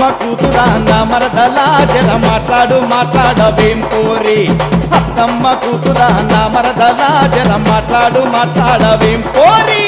కూతురా నా మరదలా జర మాట్లాడు మాట్లాడవేం పోరి అత్తమ్మ కూతురా నా మరదలా జర మాట్లాడు మాట్లాడవేం పోరి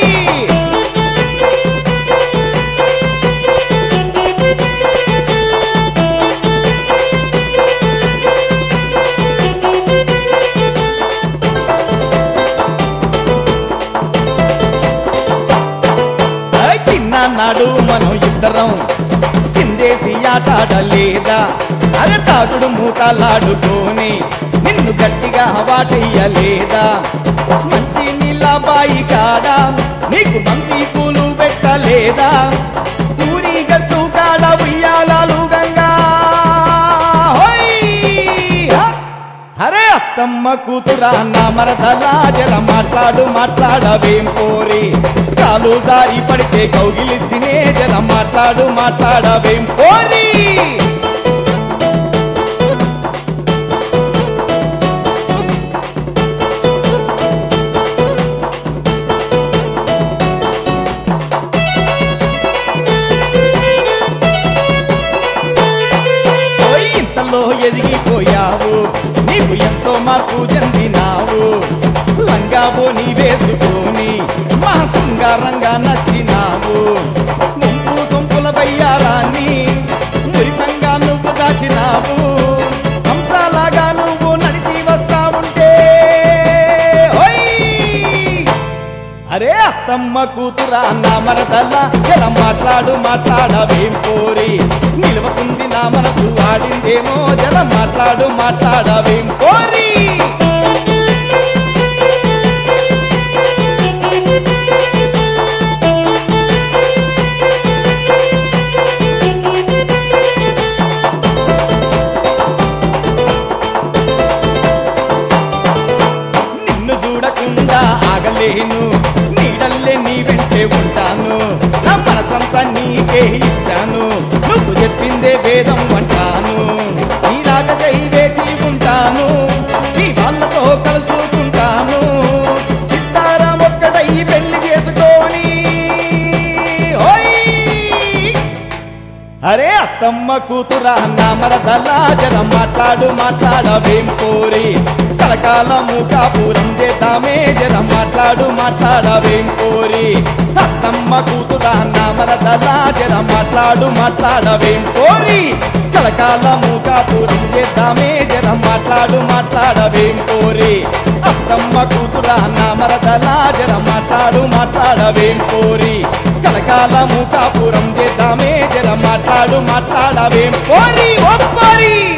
ఐ తిన్నాడు మనం ఇద్దరం చిందేసి ఆటాడలేదా అరే తాగుడు మూతలాడుకొని నిన్ను గట్టిగా వాటయ్యలేదా మంచి నీళ్ళ బాయి కాడ నీకు బంతి పూలు పెట్టలేదా ఊరి గట్టు కాడ ఉయ్యాలాలు గంగా హోయ్! హ! అరే అత్తమ్మ కూతురా నా మరదలా జర మాట్లాడు మాట్లాడవేం పోరి కాలు జారి పడితే కౌగిలిస్తేనే జర మాట్లాడు మాట్లాడవేం పోరి ఓయ్ ఇంతలో ఎదిగిపోయావు నీవు ఎంతో మార్పు చెందినావు లంగాబో నీ వేసుకొని మా శృంగారంగా నచ్చినావు ముంపు సొంపుల బయ్యారాన్ని మురిపంగా నువ్వు దాచినావు హంసలాగా నువ్వు నడిచి వస్తా ఉంటే ఓయ్ అరే అత్తమ్మ కూతురా నా మరదల్లా ఎలా మాట్లాడు మాట్లాడవేం పోరి నిలవకుంది నా మనసు ఆడిందేమో జల మాట్లాడు మాట్లాడవేం పోరి నిన్ను చూడకుండా ఆగలేను నీడల్లే నీ వెంటే ఉంటాను నా మనసంతా నీకే ఇచ్చాను నువ్వు చెప్పిందే వేదం అంటాను నీలాగా జై వేచి ఉంటాను నీ వాళ్ళతో కలుసుకుంటాను చిత్తారం ఒక్కడై పెళ్లి చేసుకొని ఓయ్ అరే అత్తమ్మ కూతురా నా మరదలా జర మాట్లాడు మాట్లాడవేం కోరి కలకాలము కాపురం చేద్దామే జర మాట్లాడు మాట్లాడవేం కోరి అత్తమ్మ కూతురా నా మరదలా జర మాట్లాడు మాట్లాడవేం కోరి కలకాలము కాపురం చేద్దామే జర మాట్లాడు మాట్లాడవేం కోరి అత్తమ్మ కూతురా నా మరదలా జర మాట్లాడు మాట్లాడవేం కోరి కలకాలము కాపురం చేద్దామే జర మాట్లాడు మాట్లాడవేం పోరి ఒప్పరి